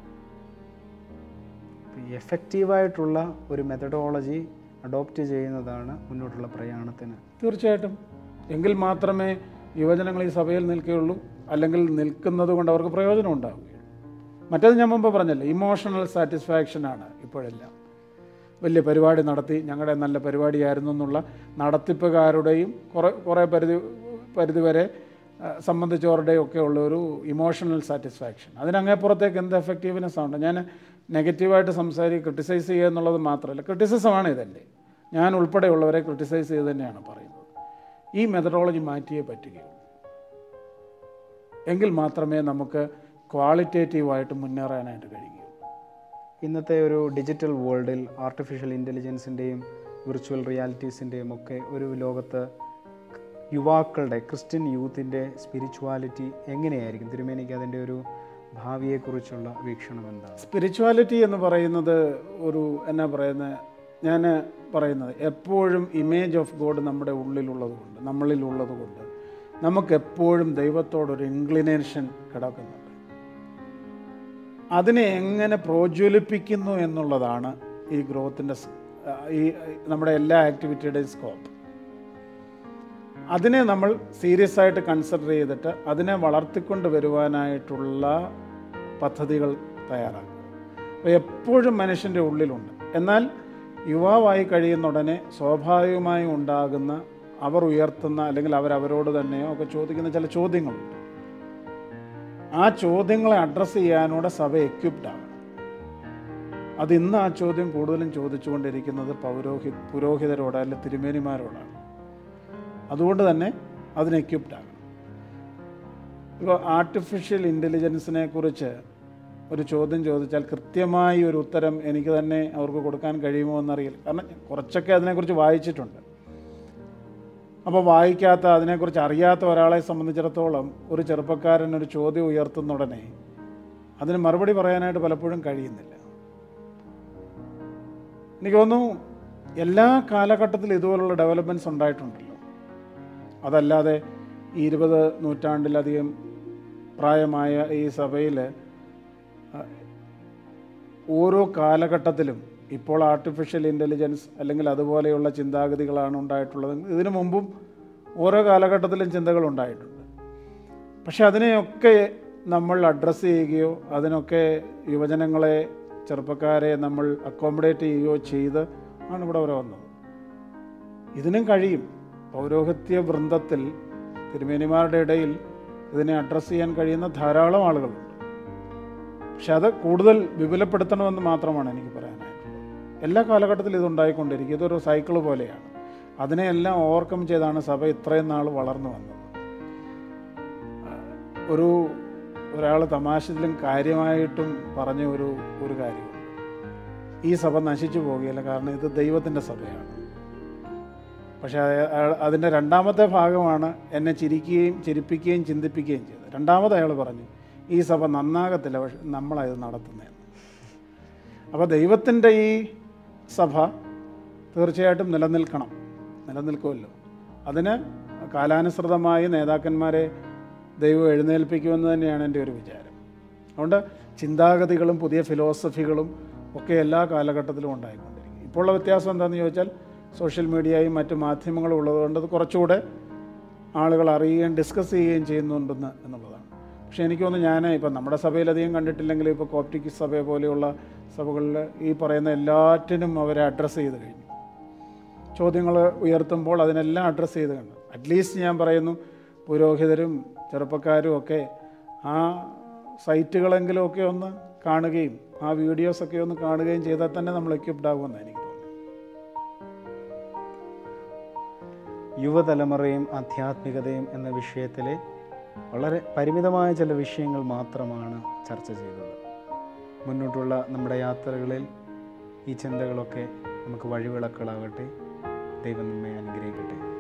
എഫക്റ്റീവായിട്ടുള്ള ഒരു മെത്തഡോളജി അഡോപ്റ്റ് ചെയ്യുന്നതാണ് മുന്നോട്ടുള്ള പ്രയാണത്തിന് തീർച്ചയായിട്ടും എങ്കിൽ മാത്രമേ യുവജനങ്ങൾ ഈ സഭയിൽ നിൽക്കുകയുള്ളൂ അല്ലെങ്കിൽ നിൽക്കുന്നത് കൊണ്ട് അവർക്ക് പ്രയോജനം ഉണ്ടാവുകയുള്ളൂ മറ്റേത് ഞാൻ മുമ്പ് പറഞ്ഞല്ലോ ഇമോഷണൽ സാറ്റിസ്ഫാക്ഷനാണ് ഇപ്പോഴെല്ലാം വലിയ പരിപാടി നടത്തി ഞങ്ങളുടെ നല്ല പരിപാടിയായിരുന്നു എന്നുള്ള നടത്തിപ്പുകാരുടെയും കുറേ കുറേ പരിധി പരിധിവരെ ആ, സംബന്ധിച്ചവരുടെയും ഒക്കെ ഉള്ള ഒരു ഇമോഷണൽ സാറ്റിസ്ഫാക്ഷൻ അതിനങ്ങേപ്പുറത്തേക്ക് എന്ത് എഫക്റ്റീവ്നെസ് ഉണ്ട് ഞാൻ നെഗറ്റീവായിട്ട് സംസാരിക്കുക ക്രിട്ടിസൈസ് ചെയ്യുക എന്നുള്ളത് മാത്രമല്ല ക്രിട്ടിസിസമാണ് ഇതെൻ്റെ ഞാൻ ഉൾപ്പെടെയുള്ളവരെ ക്രിട്ടിസൈസ് ചെയ്ത് തന്നെയാണ് പറയുന്നത് ഈ മെത്തഡോളജി മാറ്റിയേ പറ്റുകയുള്ളൂ എങ്കിൽ മാത്രമേ നമുക്ക് ക്വാളിറ്റേറ്റീവായിട്ട് മുന്നേറാനായിട്ട് കഴിയുകയുള്ളൂ ഇന്നത്തെ ഒരു ഡിജിറ്റൽ വേൾഡിൽ ആർട്ടിഫിഷ്യൽ ഇൻ്റലിജൻസിൻ്റെയും വിർച്വൽ റിയാലിറ്റീസിൻ്റെയും ഒക്കെ ഒരു ലോകത്ത് യുവാക്കളുടെ ക്രിസ്ത്യൻ യൂത്തിൻ്റെ സ്പിരിച്വാലിറ്റി എങ്ങനെയായിരിക്കും തിരുമേനിക്ക് അതിൻ്റെ ഒരു ഭാവിയെക്കുറിച്ചുള്ള വീക്ഷണം എന്താണ് സ്പിരിച്വാലിറ്റി എന്ന് പറയുന്നത് ഒരു എന്നാ പറയുന്നത് ഞാൻ പറയുന്നത് എപ്പോഴും ഇമേജ് ഓഫ് ഗോഡ് നമ്മുടെ ഉള്ളിലുള്ളത് കൊണ്ട് നമ്മളിലുള്ളത് കൊണ്ട് നമുക്കെപ്പോഴും ദൈവത്തോടൊരു ഇൻക്ലിനേഷൻ കിടക്കുന്നുണ്ട് അതിനെ എങ്ങനെ പ്രോജ്വലിപ്പിക്കുന്നു എന്നുള്ളതാണ് ഈ ഗ്രോത്തിൻ്റെ ഈ നമ്മുടെ എല്ലാ ആക്ടിവിറ്റിയുടെയും സ്കോപ്പ് അതിനെ നമ്മൾ സീരിയസ് ആയിട്ട് കൺസിഡർ ചെയ്തിട്ട് അതിനെ വളർത്തിക്കൊണ്ട് വരുവാനായിട്ടുള്ള പദ്ധതികൾ തയ്യാറാക്കുക അപ്പോൾ എപ്പോഴും മനുഷ്യൻ്റെ ഉള്ളിലുണ്ട് എന്നാൽ യുവാവായി കഴിയുന്ന ഉടനെ സ്വാഭാവികമായും ഉണ്ടാകുന്ന അവർ ഉയർത്തുന്ന അല്ലെങ്കിൽ അവരവരോട് തന്നെയോ ഒക്കെ ചോദിക്കുന്ന ചില ചോദ്യങ്ങളുണ്ട് ആ ചോദ്യങ്ങളെ അഡ്രസ്സ് ചെയ്യാനൂടെ സഭ എക്യുപ്ഡ് ആകണം അത് ഇന്ന് ആ ചോദ്യം കൂടുതലും ചോദിച്ചുകൊണ്ടിരിക്കുന്നത് പൗരോഹി പുരോഹിതരോട് അല്ലെ തിരുമേനിമാരോടാണ് അതുകൊണ്ട് തന്നെ അതിന് എക്യുപ്ഡ് ആകണം ഇപ്പോൾ ആർട്ടിഫിഷ്യൽ ഇൻ്റലിജൻസിനെ കുറിച്ച് ഒരു ചോദ്യം ചോദിച്ചാൽ കൃത്യമായി ഒരു ഉത്തരം എനിക്ക് തന്നെ അവർക്ക് കൊടുക്കാൻ കഴിയുമോ എന്നറിയില്ല കാരണം കുറച്ചൊക്കെ അതിനെക്കുറിച്ച് വായിച്ചിട്ടുണ്ട് അപ്പോൾ വായിക്കാത്ത അതിനെക്കുറിച്ച് അറിയാത്ത ഒരാളെ സംബന്ധിച്ചിടത്തോളം ഒരു ചെറുപ്പക്കാരൻ ഒരു ചോദ്യം ഉയർത്തുന്ന ഉടനെ അതിന് മറുപടി പറയാനായിട്ട് പലപ്പോഴും കഴിയുന്നില്ല എനിക്ക് തോന്നുന്നു എല്ലാ കാലഘട്ടത്തിലും ഇതുപോലുള്ള ഡെവലപ്മെൻറ്റ്സ് ഉണ്ടായിട്ടുണ്ടല്ലോ അതല്ലാതെ ഈ ഇരുപത് നൂറ്റാണ്ടിലധികം പ്രായമായ ഈ സഭയിൽ ഓരോ കാലഘട്ടത്തിലും ഇപ്പോൾ ആർട്ടിഫിഷ്യൽ ഇൻ്റലിജൻസ് അല്ലെങ്കിൽ അതുപോലെയുള്ള ചിന്താഗതികളാണ് ഉണ്ടായിട്ടുള്ളത് ഇതിനു മുമ്പും ഓരോ കാലഘട്ടത്തിലും ചിന്തകൾ ഉണ്ടായിട്ടുണ്ട് പക്ഷെ അതിനെയൊക്കെ നമ്മൾ അഡ്രസ്സ് ചെയ്യുകയോ അതിനൊക്കെ യുവജനങ്ങളെ ചെറുപ്പക്കാരെ നമ്മൾ അക്കോമഡേറ്റ് ചെയ്യുകയോ ചെയ്ത് ആണ് ഇവിടെ വരെ വന്നത് ഇതിനും കഴിയും പൗരോഹിത്യ വൃന്ദത്തിൽ തിരുമേനിമാരുടെ ഇടയിൽ ഇതിനെ അഡ്രസ്സ് ചെയ്യാൻ കഴിയുന്ന ധാരാളം ആളുകളുണ്ട് പക്ഷെ അത് കൂടുതൽ വിപുലപ്പെടുത്തണമെന്ന് മാത്രമാണ് എനിക്ക് പറയാനായിട്ടുള്ളത് എല്ലാ കാലഘട്ടത്തിലും ഇതുണ്ടായിക്കൊണ്ടിരിക്കും ഇതൊരു സൈക്കിൾ പോലെയാണ് അതിനെയെല്ലാം ഓവർകം ചെയ്താണ് സഭ ഇത്രയും നാൾ വളർന്നു വന്നത് ഒരു ഒരാൾ തമാശത്തിലും കാര്യമായിട്ടും പറഞ്ഞ ഒരു ഒരു കാര്യമുണ്ട് ഈ സഭ നശിച്ചു പോകുകയില്ല കാരണം ഇത് ദൈവത്തിൻ്റെ സഭയാണ് പക്ഷേ അയ- അതിൻ്റെ രണ്ടാമത്തെ ഭാഗമാണ് എന്നെ ചിരിക്കുകയും ചിരിപ്പിക്കുകയും ചിന്തിപ്പിക്കുകയും ചെയ്തത് രണ്ടാമത് അയാൾ പറഞ്ഞു ഈ സഭ നന്നാകത്തില്ല പക്ഷെ നമ്മളത് നടത്തുന്നതെന്ന് അപ്പോൾ ദൈവത്തിൻ്റെ ഈ സഭ തീർച്ചയായിട്ടും നിലനിൽക്കണം നിലനിൽക്കുമല്ലോ അതിന് കാലാനുസൃതമായി നേതാക്കന്മാരെ ദൈവം എഴുന്നേൽപ്പിക്കുമെന്ന് തന്നെയാണ് എൻ്റെ ഒരു വിചാരം അതുകൊണ്ട് ചിന്താഗതികളും പുതിയ ഫിലോസഫികളും ഒക്കെ എല്ലാ കാലഘട്ടത്തിലും ഉണ്ടായിക്കൊണ്ടിരിക്കും ഇപ്പോൾ ഉള്ള വ്യത്യാസം എന്താണെന്ന് ചോദിച്ചാൽ സോഷ്യൽ മീഡിയയും മറ്റ് മാധ്യമങ്ങളും ഉള്ളതുകൊണ്ട് അത് കുറച്ചുകൂടെ ആളുകൾ അറിയുകയും ഡിസ്കസ് ചെയ്യുകയും ചെയ്യുന്നുണ്ടെന്ന് എന്നുള്ളതാണ് പക്ഷേ എനിക്ക് തോന്നുന്നു ഞാൻ ഇപ്പം നമ്മുടെ സഭയിൽ അധികം കണ്ടിട്ടില്ലെങ്കിലും ഇപ്പോൾ കോപ്റ്റിക് സഭ പോലെയുള്ള സഭകളിൽ ഈ പറയുന്ന എല്ലാറ്റിനും അവരെ അഡ്രസ്സ് ചെയ്ത് കഴിഞ്ഞു ചോദ്യങ്ങൾ ഉയർത്തുമ്പോൾ അതിനെല്ലാം അഡ്രസ്സ് ചെയ്ത് കണ്ടു അറ്റ്ലീസ്റ്റ് ഞാൻ പറയുന്നു പുരോഹിതരും ചെറുപ്പക്കാരും ഒക്കെ ആ സൈറ്റുകളെങ്കിലും ഒക്കെ ഒന്ന് കാണുകയും ആ വീഡിയോസൊക്കെ ഒന്ന് കാണുകയും ചെയ്താൽ തന്നെ നമ്മൾ എക്യുപ്ഡ് ആകുമെന്ന് എനിക്ക് തോന്നുന്നു യുവതലമുറയും ആധ്യാത്മികതയും എന്ന വിഷയത്തിലെ വളരെ പരിമിതമായ ചില വിഷയങ്ങൾ മാത്രമാണ് ചർച്ച ചെയ്തത് മുന്നോട്ടുള്ള നമ്മുടെ യാത്രകളിൽ ഈ ചിന്തകളൊക്കെ നമുക്ക് വഴിവിളക്കുകളാകട്ടെ ദൈവം നമ്മെ അനുഗ്രഹിക്കട്ടെ